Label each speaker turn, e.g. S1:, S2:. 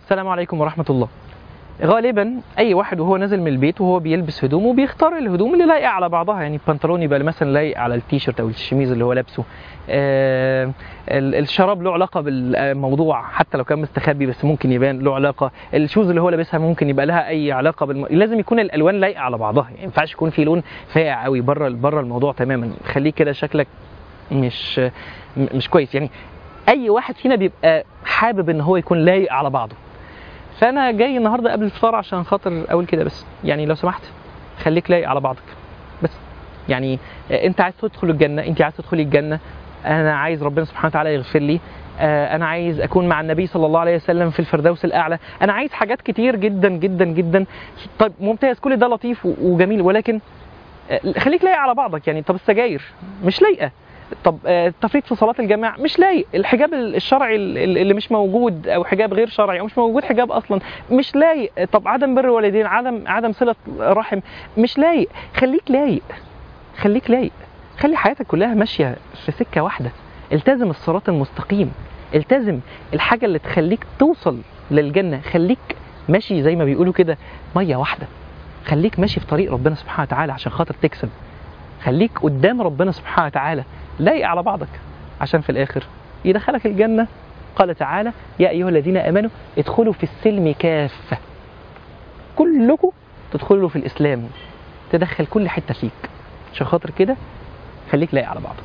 S1: السلام عليكم ورحمة الله غالبا اي واحد وهو نازل من البيت وهو بيلبس هدومه بيختار الهدوم اللي لايقه على بعضها يعني البنطلون يبقى مثلا لايق على التيشيرت او الشميز اللي هو لابسه آه ال- الشراب له علاقه بالموضوع حتى لو كان مستخبي بس ممكن يبان له علاقه الشوز اللي هو لابسها ممكن يبقى لها اي علاقه بالم... لازم يكون الالوان لايقه على بعضها يعني ما ينفعش يكون في لون فاقع قوي بره بره الموضوع تماما خليه كده شكلك مش م- مش كويس يعني اي واحد فينا بيبقى حابب ان هو يكون لايق على بعضه فانا جاي النهارده قبل الفطار عشان خاطر اقول كده بس يعني لو سمحت خليك لايق على بعضك بس يعني آه، انت عايز تدخل الجنه انت عايز تدخلي الجنه انا عايز ربنا سبحانه وتعالى يغفر لي آه، انا عايز اكون مع النبي صلى الله عليه وسلم في الفردوس الاعلى انا عايز حاجات كتير جدا جدا جدا طيب ممتاز كل ده لطيف و- وجميل ولكن آه، خليك لايق على بعضك يعني طب السجاير مش لايقه طب آه، التفريط في صلاه الجماعه مش لايق الحجاب ال- الشرعي ال- ال- اللي مش موجود او حجاب غير شرعي او مش موجود حجاب اصلا مش لايق طب عدم بر الوالدين عدم عدم صله رحم مش لايق خليك لايق خليك لايق خلي حياتك كلها ماشيه في سكه واحده التزم الصراط المستقيم التزم الحاجه اللي تخليك توصل للجنه خليك ماشي زي ما بيقولوا كده ميه واحده خليك ماشي في طريق ربنا سبحانه وتعالى عشان خاطر تكسب خليك قدام ربنا سبحانه وتعالى لايق على بعضك عشان في الاخر يدخلك الجنه قال تعالى يا ايها الذين امنوا ادخلوا في السلم كافه كلكم تدخلوا في الاسلام تدخل كل حته فيك عشان خاطر كده خليك لايق على بعضك